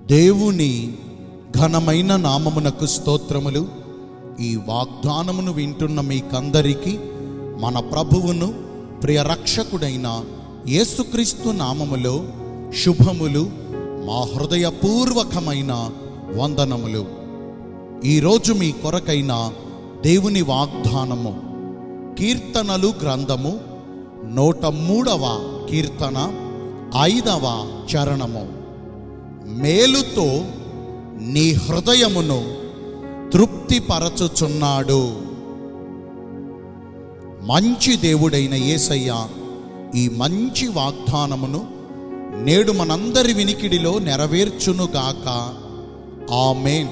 దేవుని ఘనమైన నామమునకు స్తోత్రములు ఈ వాగ్దానమును వింటున్న మీకందరికీ మన ప్రభువును ప్రియ రక్షకుడైన యేసుక్రీస్తు నామములో శుభములు మా హృదయపూర్వకమైన వందనములు ఈరోజు మీ కొరకైన దేవుని వాగ్దానము కీర్తనలు గ్రంథము నూట మూడవ కీర్తన ఐదవ చరణము మేలుతో నీ హృదయమును తృప్తిపరచుచున్నాడు మంచి దేవుడైన యేసయ్య ఈ మంచి వాగ్దానమును నేడు మనందరి వినికిడిలో నెరవేర్చునుగాక ఆమేన్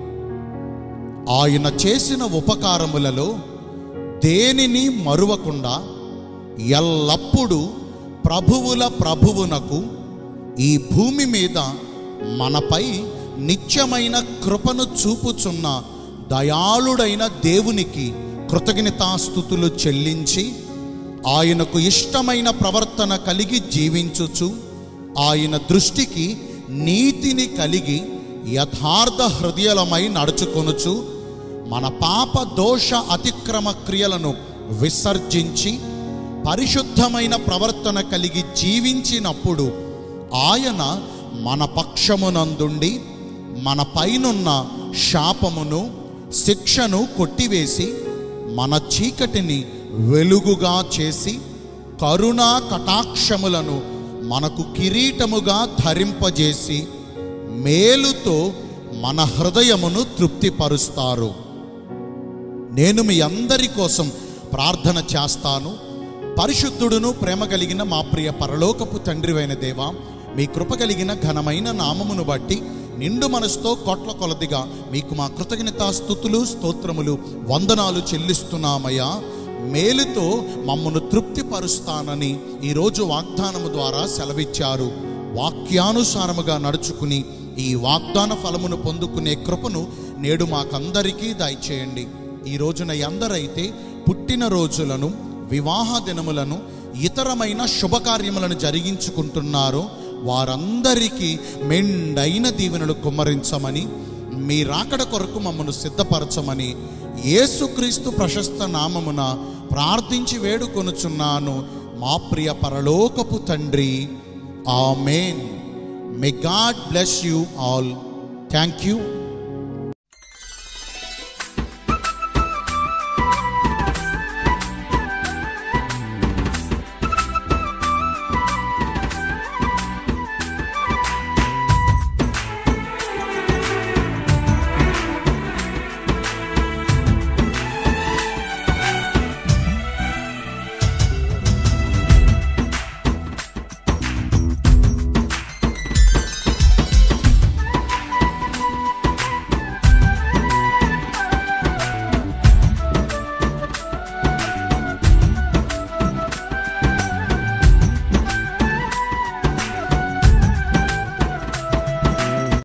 ఆయన చేసిన ఉపకారములలో దేనిని మరువకుండా ఎల్లప్పుడూ ప్రభువుల ప్రభువునకు ఈ భూమి మీద మనపై నిత్యమైన కృపను చూపుచున్న దయాళుడైన దేవునికి కృతజ్ఞతాస్థుతులు చెల్లించి ఆయనకు ఇష్టమైన ప్రవర్తన కలిగి జీవించుచు ఆయన దృష్టికి నీతిని కలిగి యథార్థ హృదయలమై నడుచుకొనుచు మన పాప దోష అతిక్రమ క్రియలను విసర్జించి పరిశుద్ధమైన ప్రవర్తన కలిగి జీవించినప్పుడు ఆయన మన పక్షమునందుండి మన పైనున్న శాపమును శిక్షను కొట్టివేసి మన చీకటిని వెలుగుగా చేసి కరుణా కటాక్షములను మనకు కిరీటముగా ధరింపజేసి మేలుతో మన హృదయమును తృప్తిపరుస్తారు నేను మీ అందరి కోసం ప్రార్థన చేస్తాను పరిశుద్ధుడును ప్రేమ కలిగిన మా ప్రియ పరలోకపు తండ్రివైన దేవా మీ కృప కలిగిన ఘనమైన నామమును బట్టి నిండు మనసుతో కోట్ల కొలదిగా మీకు మా కృతజ్ఞతా స్థుతులు స్తోత్రములు వందనాలు చెల్లిస్తున్నామయ్యా మేలుతో మమ్మను తృప్తిపరుస్తానని ఈరోజు వాగ్దానము ద్వారా సెలవిచ్చారు వాక్యానుసారముగా నడుచుకుని ఈ వాగ్దాన ఫలమును పొందుకునే కృపను నేడు మాకందరికీ దయచేయండి ఈ రోజున ఎందరైతే పుట్టినరోజులను వివాహ దినములను ఇతరమైన శుభకార్యములను జరిగించుకుంటున్నారో వారందరికీ మెండైన దీవెనలు కుమ్మరించమని మీ రాకడ కొరకు మమ్మను సిద్ధపరచమని యేసుక్రీస్తు ప్రశస్త నామమున ప్రార్థించి వేడుకొనుచున్నాను మా ప్రియ పరలోకపు తండ్రి amen may God bless you all thank you